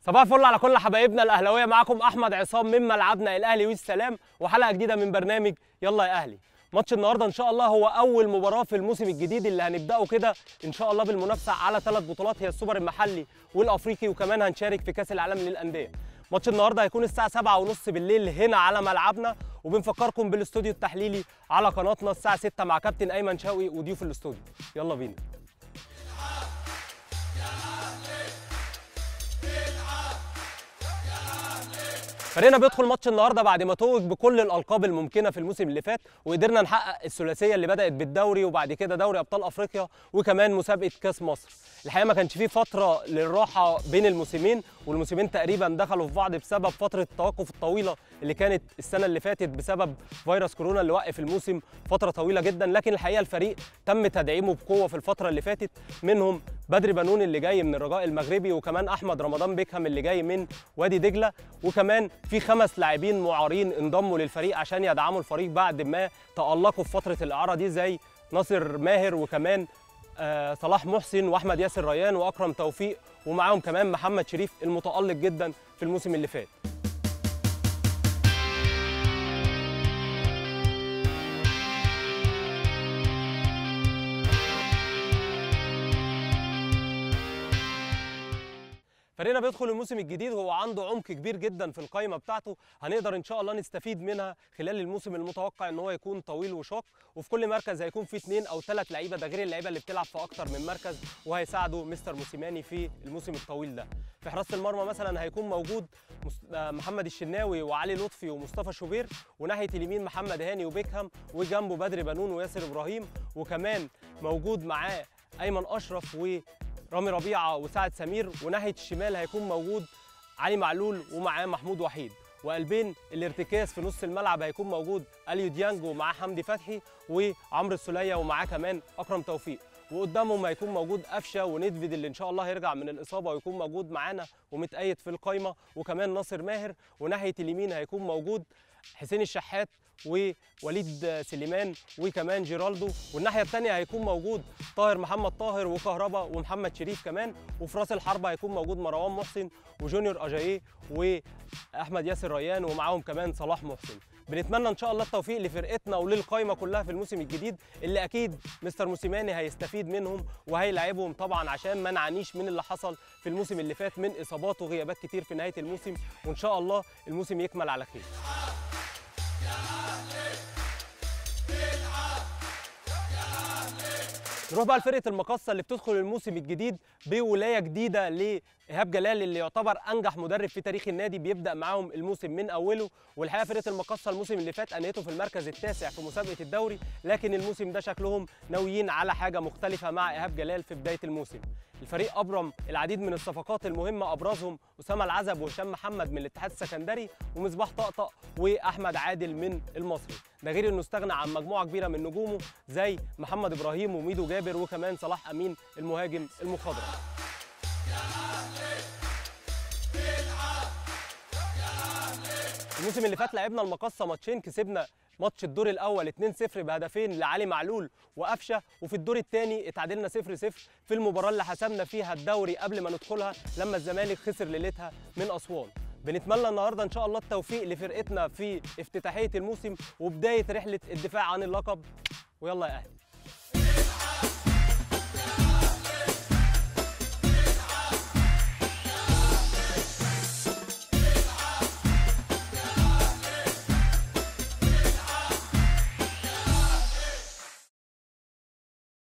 صباح الفل على كل حبايبنا الاهلاويه معاكم احمد عصام من ملعبنا الاهلي والسلام وحلقه جديده من برنامج يلا يا اهلي ماتش النهارده ان شاء الله هو اول مباراه في الموسم الجديد اللي هنبداه كده ان شاء الله بالمنافسه على ثلاث بطولات هي السوبر المحلي والافريقي وكمان هنشارك في كاس العالم للانديه ماتش النهارده هيكون الساعه 7:30 بالليل هنا على ملعبنا وبنفكركم بالاستوديو التحليلي على قناتنا الساعه 6 مع كابتن ايمن شوقي وضيوف الاستوديو يلا بينا فريقنا بيدخل ماتش النهارده بعد ما توج بكل الالقاب الممكنه في الموسم اللي فات وقدرنا نحقق الثلاثيه اللي بدات بالدوري وبعد كده دوري ابطال افريقيا وكمان مسابقه كاس مصر الحقيقه ما كانش فيه فتره للراحه بين الموسمين والموسمين تقريبا دخلوا في بعض بسبب فتره التوقف الطويله اللي كانت السنه اللي فاتت بسبب فيروس كورونا اللي وقف الموسم فتره طويله جدا لكن الحقيقه الفريق تم تدعيمه بقوه في الفتره اللي فاتت منهم بدري بنون اللي جاي من الرجاء المغربي وكمان احمد رمضان بيكهام اللي جاي من وادي دجله وكمان في خمس لاعبين معارين انضموا للفريق عشان يدعموا الفريق بعد ما تالقوا في فتره الاعاره دي زي ناصر ماهر وكمان آه صلاح محسن واحمد ياسر ريان واكرم توفيق ومعاهم كمان محمد شريف المتالق جدا في الموسم اللي فات فريقنا بيدخل الموسم الجديد وهو عنده عمق كبير جدا في القائمه بتاعته هنقدر ان شاء الله نستفيد منها خلال الموسم المتوقع ان هو يكون طويل وشاق وفي كل مركز هيكون فيه اثنين او ثلاث لعيبه ده غير اللعيبه اللي بتلعب في اكتر من مركز وهيساعدوا مستر موسيماني في الموسم الطويل ده في حراسه المرمى مثلا هيكون موجود محمد الشناوي وعلي لطفي ومصطفى شوبير وناحيه اليمين محمد هاني وبيكهام وجنبه بدري بنون وياسر ابراهيم وكمان موجود معاه ايمن اشرف و رامي ربيعه وسعد سمير وناحيه الشمال هيكون موجود علي معلول ومعاه محمود وحيد وقلبين الارتكاز في نص الملعب هيكون موجود اليو ديانج ومعاه حمدي فتحي وعمرو السوليه ومعاه كمان اكرم توفيق وقدامهم هيكون موجود قفشه وندفيد اللي ان شاء الله هيرجع من الاصابه ويكون موجود معانا ومتأيد في القايمه وكمان ناصر ماهر وناحيه اليمين هيكون موجود حسين الشحات ووليد سليمان وكمان جيرالدو والناحيه الثانيه هيكون موجود طاهر محمد طاهر وكهربا ومحمد شريف كمان وفي راس الحربه هيكون موجود مروان محسن وجونيور اجاييه واحمد ياسر ريان ومعاهم كمان صلاح محسن بنتمنى ان شاء الله التوفيق لفرقتنا وللقايمه كلها في الموسم الجديد اللي اكيد مستر موسيماني هيستفيد منهم وهيلاعبهم طبعا عشان ما نعانيش من اللي حصل في الموسم اللي فات من اصابات وغيابات كتير في نهايه الموسم وان شاء الله الموسم يكمل على خير نروح بقى لفرقه المقصه اللي بتدخل الموسم الجديد بولايه جديده لايهاب جلال اللي يعتبر انجح مدرب في تاريخ النادي بيبدا معاهم الموسم من اوله والحقيقه فرقه المقصه الموسم اللي فات انهته في المركز التاسع في مسابقه الدوري لكن الموسم ده شكلهم ناويين على حاجه مختلفه مع ايهاب جلال في بدايه الموسم الفريق ابرم العديد من الصفقات المهمه ابرزهم اسامه العزب وهشام محمد من الاتحاد السكندري ومصباح طقطق واحمد عادل من المصري ده غير انه استغنى عن مجموعه كبيره من نجومه زي محمد ابراهيم وميدو جابر وكمان صلاح امين المهاجم المخضرم الموسم اللي فات لعبنا المقصه ماتشين كسبنا ماتش الدور الاول 2-0 بهدفين لعلي معلول وقفشه وفي الدور الثاني اتعادلنا 0-0 في المباراه اللي حسمنا فيها الدوري قبل ما ندخلها لما الزمالك خسر ليلتها من اسوان بنتمنى النهارده ان شاء الله التوفيق لفرقتنا في افتتاحيه الموسم وبدايه رحله الدفاع عن اللقب ويلا يا اهلي